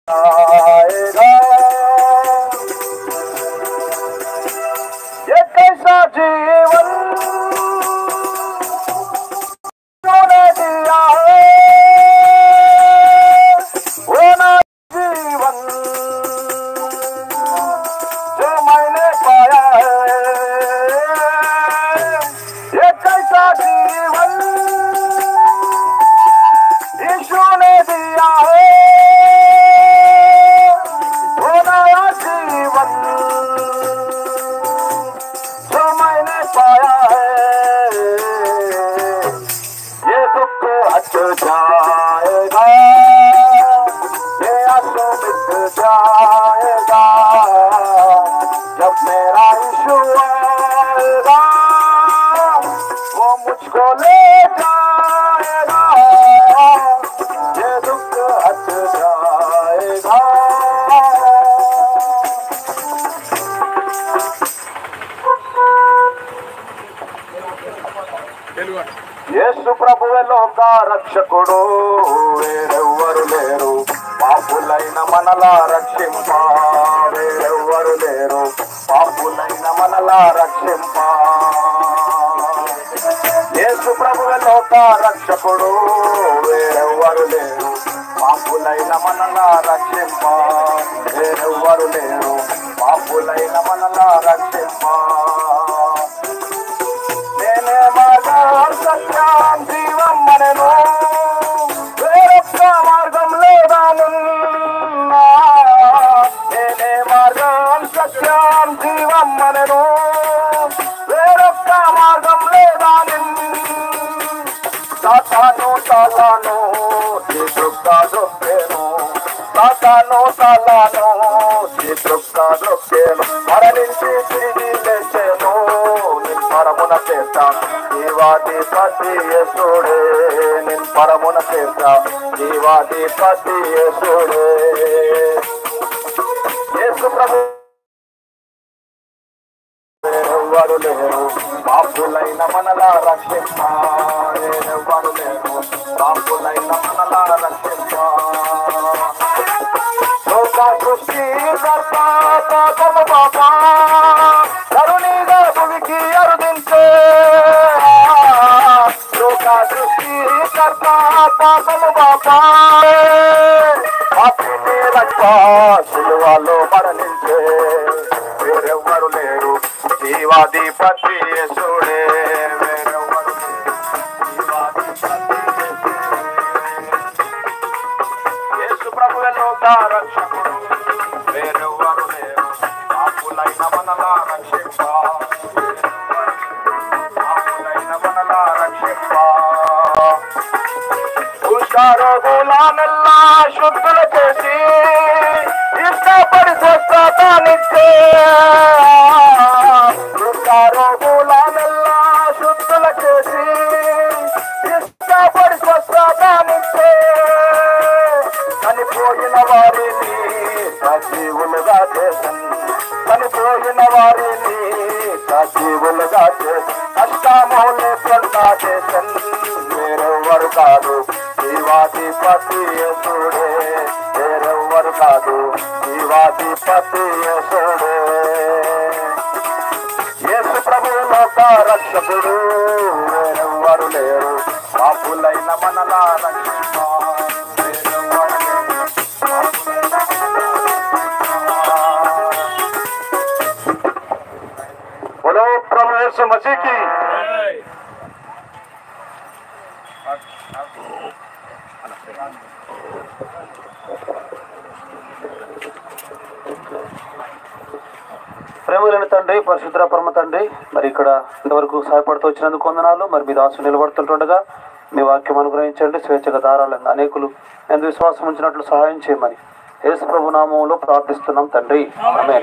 आएगा ये कैसा जीवन तूने दिया है वो ना जीवन जो मैंने पाया है ये कैसा जीवन यीशु ने दिया है वो नया जीवन जो मैंने पाया है ये दुख हट जाएगा ये आंसू मिट जाएगा जब मेरा यीशु आएगा वो मुझको ले जाएगा ये दुख हट जाएगा యేసు ప్రభువే లోక రక్షకుడు వేరెవ్వరు లేరు పాపులైన మనలా రక్షింప వేరెవ్వరు లేరు పాపులైన మనలా రక్షింప యేసు ప్రభువే లోక రక్షకుడు వేరెవ్వరు లేరు పాపులైన మనలా రక్షింప వేరెవ్వరు లేరు పాపులైన మనలా రక్షింప నేనే మార్గం సత్యం జీవం మనను వేరొక్క మార్గం లేదానున్నా నేనే మార్గం సత్యం జీవం మనను వేరొక్క మార్గం లేదాను సాతాను సాతాను దుఃఖ దొక్కేను సాతాను సాతాను దుఃఖ దొక్కేను మరణించి తిరిగి లేచేను నిన్ పరమున చేత జీవాధిపతి యేసుడే నిన్ పరమున చేత జీవాధిపతి యేసుడే యేసు ప్రభు ఎవ్వరు లేరు పాపులైన మనలా రక్షింప ఎవ్వరు లేరు పాపులైన మనలా రక్షింప లోక సృష్టి కర్త పాపము పాప కరుణిగా భూమికి అరుదించే లోక సృష్టి కర్త పాపము పాప పాపిని రక్ష సిలువలో మరణించే వేరెవ్వరు లేరు జీవాధిపతి యేసుడే వేరెవ్వరు లేరు జీవాధిపతి యేసుడే. యేసు ప్రభువే లోక రక్షకుడు వేరెవ్వరు లేరు పాపులైన మనలా రక్షింప పాపులైన మనలా రక్షింప రోగులనెల్ల శుద్ధులు చేసి ఇష్టపడి స్వస్థతానిచ్చే రోగులనెల్ల శుద్ధులు చేసి ఇష్టపడి స్వస్థతానిచ్చే చనిపోయిన వారిని సజీవులుగా చేసన్ చనిపోయిన వారిని సజీవులుగా చేసి కష్టమౌలే కొండ చేసన్ వేరెవ్వరు కాదు జీవాధిపతి యేసుడే వేరెవ్వరు కాదు జీవాధిపతి యేసుడే యేసు ప్రభు లోక రక్షకుడు వేరెవ్వరు లేరు పాపులైన మనలా రక్షింప వేరెవ్వరు లేరు. పాపులైన మనలా రక్షింప. बोलो प्रभु यीशु मसीह की ప్రేమలైన తండ్రి పరిశుద్ర పరమ తండ్రి మరి ఇక్కడ ఇంతవరకు సహాయపడుతూ వచ్చినందుకు వందనాలు మరి మీ దాసు నిలబడుతుంటుండగా మీ వాక్యం అనుగ్రహించండి స్వేచ్ఛగా ధారాళంగా అనేకులు ఎందు విశ్వాసం ఉంచినట్లు సహాయం చేయమని యేసు ప్రభు నామంలో ప్రార్థిస్తున్నాం తండ్రి ఆమేన్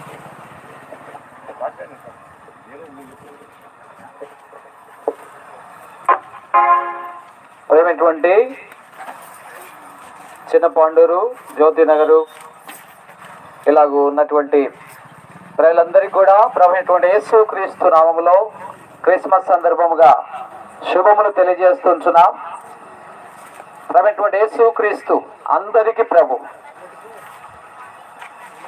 ప్రేమైనటువంటి చిన్న పాండూరు జ్యోతి నగరు ఇలాగూ ఉన్నటువంటి ప్రజలందరికీ కూడా ప్రభుత్వ యేసు క్రీస్తు నామములో క్రిస్మస్ సందర్భముగా శుభములు తెలియజేస్తుంచున్నాం ప్రభుత్వ యేసు క్రీస్తు అందరికీ ప్రభు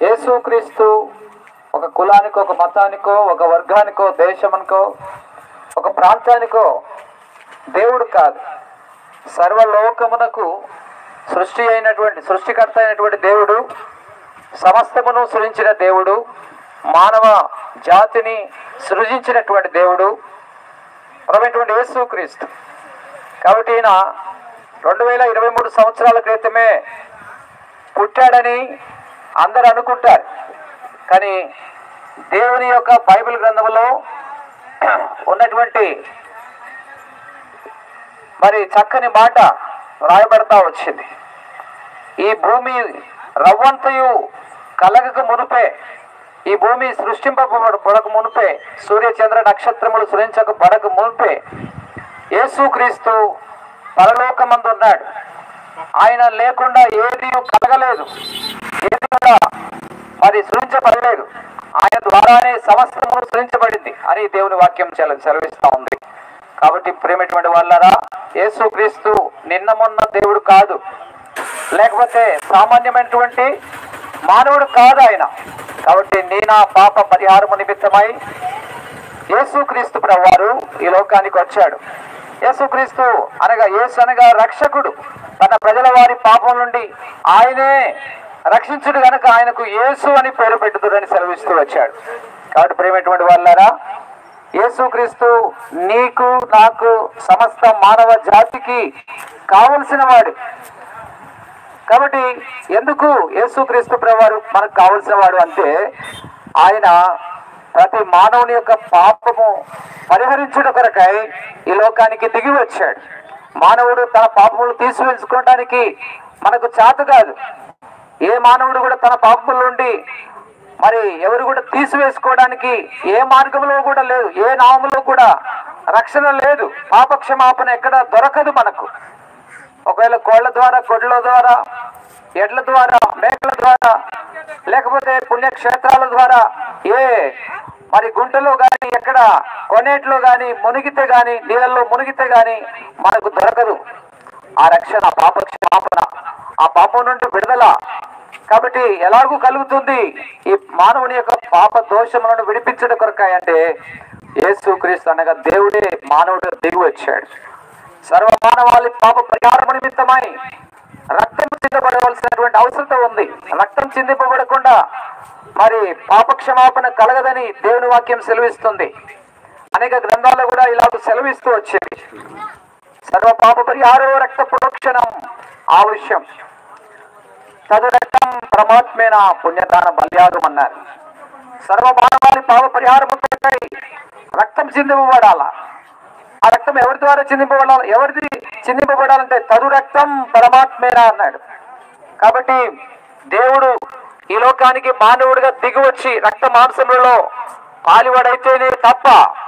యేసుక్రీస్తు ఒక కులానికో ఒక మతానికో ఒక వర్గానికో దేశమనికో ఒక ప్రాంతానికో దేవుడు కాదు సర్వలోకమునకు సృష్టి అయినటువంటి సృష్టికర్త అయినటువంటి దేవుడు సమస్తమును సృజించిన దేవుడు మానవ జాతిని సృజించినటువంటి దేవుడు ప్రభుత్వటువంటి యేసుక్రీస్తు కాబట్టి ఈయన రెండు వేల ఇరవై మూడు సంవత్సరాల క్రితమే పుట్టాడని అందరు అనుకుంటారు కానీ దేవుని యొక్క బైబిల్ గ్రంథంలో ఉన్నటువంటి మరి చక్కని మాట రాయబడతా వచ్చింది ఈ భూమి రవ్వంతయు కలగక మునుపే ఈ భూమి సృష్టింపబడక మునుపే సూర్య చంద్ర నక్షత్రములు సృజించక పడక మునుపే యేసుక్రీస్తు పరలోకమందు ఉన్నాడు ఆయన లేకుండా ఏది కలగలేదు ఏది కూడా మరి సృజించబడలేదు ఆయన ద్వారానే సమస్తము సృజించబడింది అని దేవుని వాక్యం సెల సెలవిస్తా ఉంది కాబట్టి ప్రేమటువంటి వాళ్ళరా యేసుక్రీస్తు నిన్న మొన్న దేవుడు కాదు లేకపోతే సామాన్యమైనటువంటి మానవుడు కాదు ఆయన కాబట్టి నీ నా పాప పరిహారము నిమిత్తమై యేసుక్రీస్తు ప్రభువారు ఈ లోకానికి వచ్చాడు యేసుక్రీస్తు అనగా యేసు అనగా రక్షకుడు తన ప్రజల వారి పాపం నుండి ఆయనే రక్షించుడు గనక ఆయనకు యేసు అని పేరు పెట్టుదురని సెలవిస్తూ వచ్చాడు కాబట్టి ప్రేమటువంటి వాళ్ళారా యేసుక్రీస్తు నీకు నాకు సమస్త మానవ జాతికి కావలసిన వాడు కాబట్టి ఎందుకు యేసుక్రీస్తు ప్రభువారు మనకు కావలసిన వాడు అంటే ఆయన ప్రతి మానవుని యొక్క పాపము పరిహరించుట కొరకై ఈ లోకానికి దిగి వచ్చాడు మానవుడు తన పాపములు తీసివేసుకోవడానికి మనకు చేత కాదు ఏ మానవుడు కూడా తన పాపముల నుండి మరి ఎవరు కూడా తీసివేసుకోవడానికి ఏ మార్గంలో కూడా లేదు ఏ నామములో కూడా రక్షణ లేదు పాప క్షమాపణ ఎక్కడ దొరకదు మనకు ఒకవేళ కోళ్ల ద్వారా గొడ్ల ద్వారా ఎడ్ల ద్వారా మేకల ద్వారా లేకపోతే పుణ్యక్షేత్రాల ద్వారా ఏ మరి గుంటలో కానీ ఎక్కడ కొనేట్లో కానీ మునిగితే కానీ నీళ్ళల్లో మునిగితే కానీ మనకు దొరకదు ఆ రక్షణ పాప క్షమాపణ ఆ పాపం నుండి విడుదల కాబట్టి ఎలాగూ కలుగుతుంది ఈ మానవుని యొక్క పాప దోషములను విడిపించడం కొరకాయ అంటే యేసుక్రీస్తు అనగా దేవుడే మానవుడు దిగి వచ్చాడు సర్వమానవాళి పాప పరిహారం నిమిత్తమై రక్తం చిందబడవలసినటువంటి అవసరత ఉంది రక్తం చిందింపబడకుండా మరి పాప క్షమాపణ కలగదని దేవుని వాక్యం సెలవిస్తుంది అనేక గ్రంథాలు కూడా ఇలాగ సెలవిస్తూ వచ్చేవి సర్వ పాప పరిహారో రక్త ప్రోక్షణం ఆవశ్యం తదు రక్తం పరమాత్మేన పుణ్యదాన బల్యాగం అన్నారు సర్వ మానవాళి పాప పరిహారం రక్తం చిందింపబడాలా ఆ రక్తం ఎవరి ద్వారా చిందింపబడాలి ఎవరిది చిందింపబడాలంటే తదు రక్తం పరమాత్మేనా అన్నాడు కాబట్టి దేవుడు ఈ లోకానికి మానవుడిగా దిగి వచ్చి రక్త మాంసములలో పాలివాడైతేనే తప్ప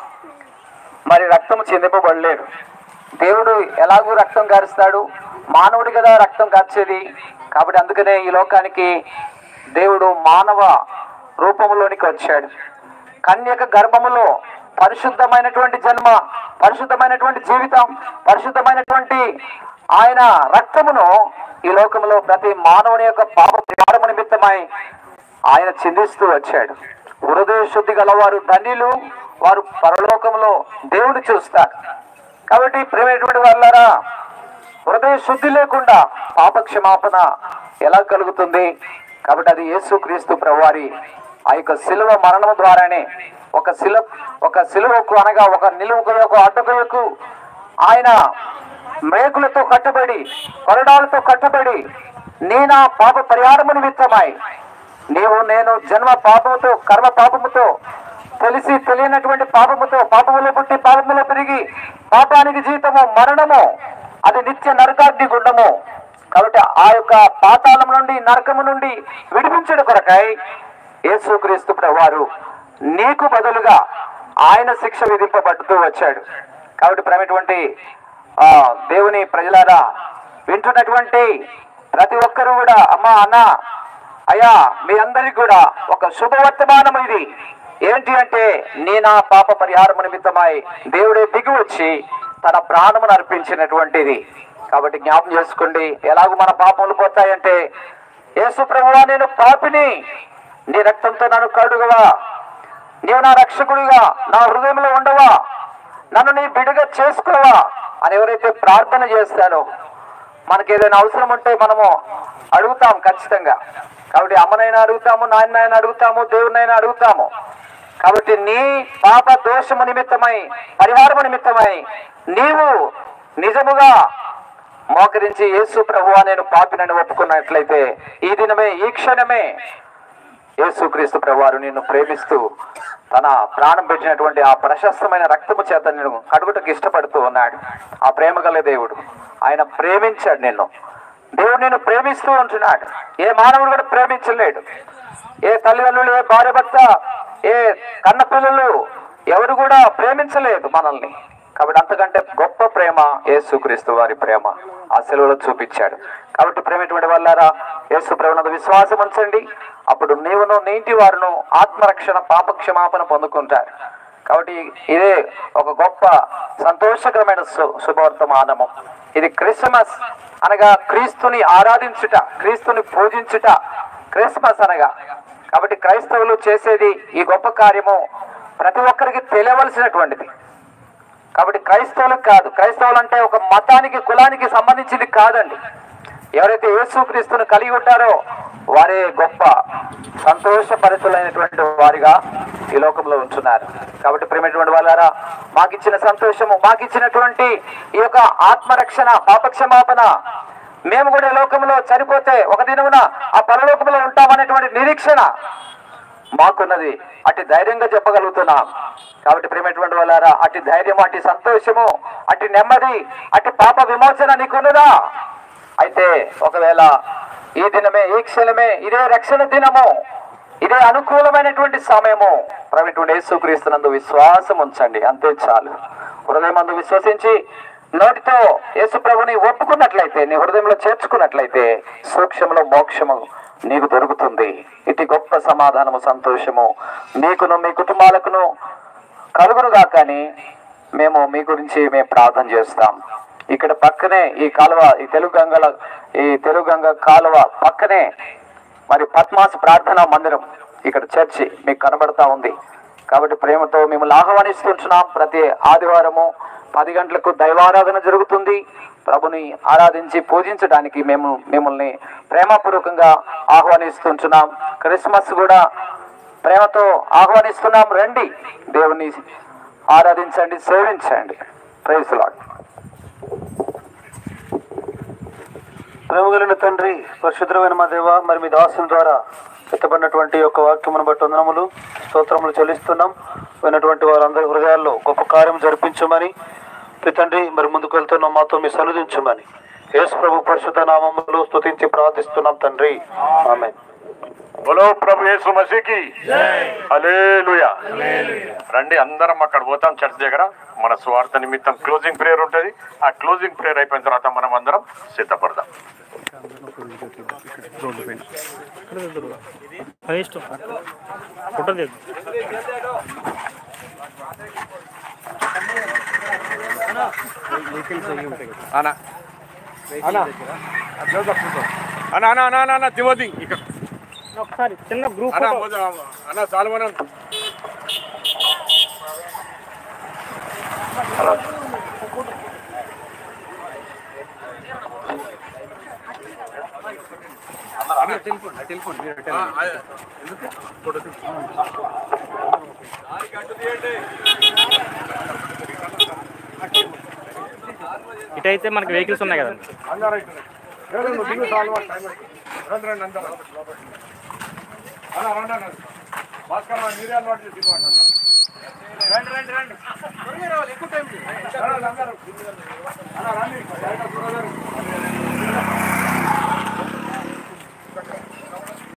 మరి రక్తం చిందింపబడలేడు దేవుడు ఎలాగూ రక్తం కారుస్తాడు మానవుడి కదా రక్తం కార్చేది కాబట్టి అందుకనే ఈ లోకానికి దేవుడు మానవ రూపంలోనికి వచ్చాడు కన్యక గర్భములో పరిశుద్ధమైనటువంటి జన్మ పరిశుద్ధమైనటువంటి జీవితం పరిశుద్ధమైనటువంటి ఆయన రక్తమును ఈ లోకంలో ప్రతి మానవుని యొక్క పాప పరిహారము నిమిత్తమై ఆయన చిందిస్తూ వచ్చాడు హృదయ శుద్ధి గలవారు ధన్యులు వారు పరలోకంలో దేవుడు చూస్తారు కాబట్టి ప్రేమైనటువంటి వాళ్ళారా హృదయ శుద్ధి లేకుండా పాప క్షమాపణ ఎలా కలుగుతుంది కాబట్టి అది యేసుక్రీస్తు ప్రభువారి ఆ యొక్క శిలువ మరణం ద్వారానే ఒక శిల ఒక శిలువకు అనగా ఒక నిలువకు ఒక అడ్డకు ఆయన మేకులతో కట్టబడి కొరడాలతో కట్టబడి నీ నా పాప పరిహారము నిమిత్తమై నీవు నేను జన్మ పాపముతో కర్మ పాపముతో తెలిసి తెలియనటువంటి పాపముతో పాపములో పుట్టి పాపములో పెరిగి పాపానికి జీతము మరణము అది నిత్య నరకాగ్ని గుండము కాబట్టి ఆ యొక్క పాతాళం నుండి నరకము నుండి విడిపించడం కొరకై యేసుక్రీస్తు వారు నీకు బదులుగా ఆయన శిక్ష విధింపబడుతూ వచ్చాడు కాబట్టి ప్రమేటువంటి ఆ దేవుని ప్రజలారా వింటున్నటువంటి ప్రతి ఒక్కరు కూడా అమ్మా అన్న అయ్యా మీ అందరికి కూడా ఒక శుభవర్తమానం ఇది ఏంటి అంటే నీ నా పాప పరిహారం నిమిత్తమై దేవుడే దిగి వచ్చి తన ప్రాణమును అర్పించినటువంటిది కాబట్టి జ్ఞాపం చేసుకోండి ఎలాగో మన పాపములు పోతాయంటే యేసు ప్రభువా నేను పాపిని నీ రక్తంతో నన్ను కడుగవా నీవు నా రక్షకుడిగా నా హృదయంలో ఉండవా నన్ను నీ బిడ్డగా చేసుకోవా అని ఎవరైతే ప్రార్థన చేస్తారో మనకి ఏదైనా అవసరం ఉంటే మనము అడుగుతాం ఖచ్చితంగా కాబట్టి అమ్మనైనా అడుగుతాము నాయనైనా అడుగుతాము దేవునైనా అడుగుతాము కాబట్టి నీ పాప దోషము నిమిత్తమై పరిహారము నిమిత్తమై నీవు నిజముగా మోకరించి యేసు ప్రభువా నేను పాపినని ఒప్పుకున్నట్లయితే ఈ దినమే ఈ క్షణమే యేసుక్రీస్తు ప్రభువారు నిన్ను ప్రేమిస్తూ తన ప్రాణం పెట్టినటువంటి ఆ ప్రశస్తమైన రక్తము చేత నేను కడుగుటకు ఇష్టపడుతూ ఉన్నాడు ఆ ప్రేమ గల దేవుడు ఆయన ప్రేమించాడు నిన్ను దేవుడు నిన్ను ప్రేమిస్తూ ఉంటున్నాడు ఏ మానవుడు కూడా ప్రేమించలేడు ఏ తల్లిదండ్రులు ఏ భార్య భర్త ఏ కన్న పిల్లలు ఎవరు కూడా ప్రేమించలేదు మనల్ని కాబట్టి అంతకంటే గొప్ప ప్రేమ యేసుక్రీస్తు వారి ప్రేమ ఆ సెలవులో చూపించాడు కాబట్టి ప్రేమటువంటి వాళ్ళారా యేసు ప్రభునందు విశ్వాసం ఉంచండి అప్పుడు నీవును నీ ఇంటి వారును ఆత్మరక్షణ పాప క్షమాపణ పొందుకుంటారు కాబట్టి ఇదే ఒక గొప్ప సంతోషకరమైన శు- శుభవర్తమానము ఇది క్రిస్మస్ అనగా క్రీస్తుని ఆరాధించుట క్రీస్తుని పూజించుట క్రిస్మస్ అనగా కాబట్టి క్రైస్తవులు చేసేది ఈ గొప్ప కార్యము ప్రతి ఒక్కరికి తెలియవలసినటువంటిది కాబట్టి క్రైస్తవులకు కాదు క్రైస్తవులు అంటే ఒక మతానికి కులానికి సంబంధించింది కాదండి ఎవరైతే యేసుక్రీస్తుని కలిగి ఉంటారో వారే గొప్ప సంతోషపరితులైనటువంటి వారిగా ఈ లోకంలో ఉంటున్నారు కాబట్టి ప్రేమైనటువంటి వాళ్ళారా మాకిచ్చిన సంతోషము మాకిచ్చినటువంటి ఈ యొక్క ఆత్మరక్షణ పాపక్షమాపణ మేము కూడా ఈ లోకంలో చనిపోతే ఒక దినమున ఆ పరలోకంలో ఉంటామనేటువంటి నిరీక్షణ మాకున్నది అటు ధైర్యంగా చెప్పగలుగుతున్నాం కాబట్టి ప్రేమటువంటి వాళ్ళారా అటు ధైర్యము అటు సంతోషము అటు నెమ్మది అటు పాప విమోచన నీకున్నదా అయితే ఒకవేళ ఈ దినమే ఈ క్షణమే ఇదే రక్షణ దినము ఇదే అనుకూలమైనటువంటి సమయము ప్రవేటువంటి యేసుక్రీస్తునందు విశ్వాసం ఉంచండి అంతే చాలు హృదయమందు విశ్వసించి నోటితో యేసు ప్రభుని ఒప్పుకున్నట్లయితే నీ హృదయంలో చేర్చుకున్నట్లయితే సూక్ష్మలో మోక్షము నీకు దొరుకుతుంది ఇటు గొప్ప సమాధానము సంతోషము నీకును మీ కుటుంబాలకును కలుగునుగా కానీ మేము మీ గురించి మేము ప్రార్థన చేస్తాం ఇక్కడ పక్కనే ఈ కాలువ ఈ తెలుగు గంగల ఈ తెలుగు గంగ కాలువ పక్కనే మరి పద్మాస్ ప్రార్థనా మందిరం ఇక్కడ చర్చి మీకు కనబడతా ఉంది కాబట్టి ప్రేమతో మిమ్మల్ని ఆహ్వానిస్తుంటున్నాం ప్రతి ఆదివారము పది గంటలకు దైవారాధన జరుగుతుంది ప్రభుని ఆరాధించి పూజించడానికి మేము మిమ్మల్ని ప్రేమపూర్వకంగా ఆహ్వానిస్తుంటున్నాం క్రిస్మస్ కూడా ప్రేమతో ఆహ్వానిస్తున్నాం రండి దేవుని ఆరాధించండి సేవించండి ప్రైజ్ లాడ్ ప్రేమ కలిగిన తండ్రి పరిశుద్ధమైన మా దేవ మరి మీ దాసుని ద్వారా ఎత్తబడినటువంటి యొక్క వాక్యమును బట్టి వందనములు స్తోత్రములు చెల్లిస్తున్నాం విన్నటువంటి వారందరి హృదయాల్లో గొప్ప కార్యం జరిపించమని మీ తండ్రి మరి ముందుకు వెళ్తున్న మాతో మీ సన్నిధించమని యేసు ప్రభు పరిశుద్ధ నామములు స్తుతించి ప్రార్థిస్తున్నాం తండ్రి ఆమె బోలో ప్రభు యేసు మసీకి హల్లెలూయా రండి అందరం అక్కడ పోతాం చర్చ్ దగ్గర మన స్వార్థ నిమిత్తం క్లోజింగ్ ప్రేయర్ ఉంటుంది ఆ క్లోజింగ్ ప్రేయర్ అయిపోయిన తర్వాత మనం అందరం సిద్ధపడదాం అది ఇష్టం ఫోటో తీద్దు అనా అనా అనా అనా అనా అనా తిమోతి ఇక్కడ ఒకసారి చిన్న గ్రూప్ అనా అనా చాలా మనం ఇటైతే మనకి వెహికల్స్ ఉన్నాయి కదా రండి రండి రండి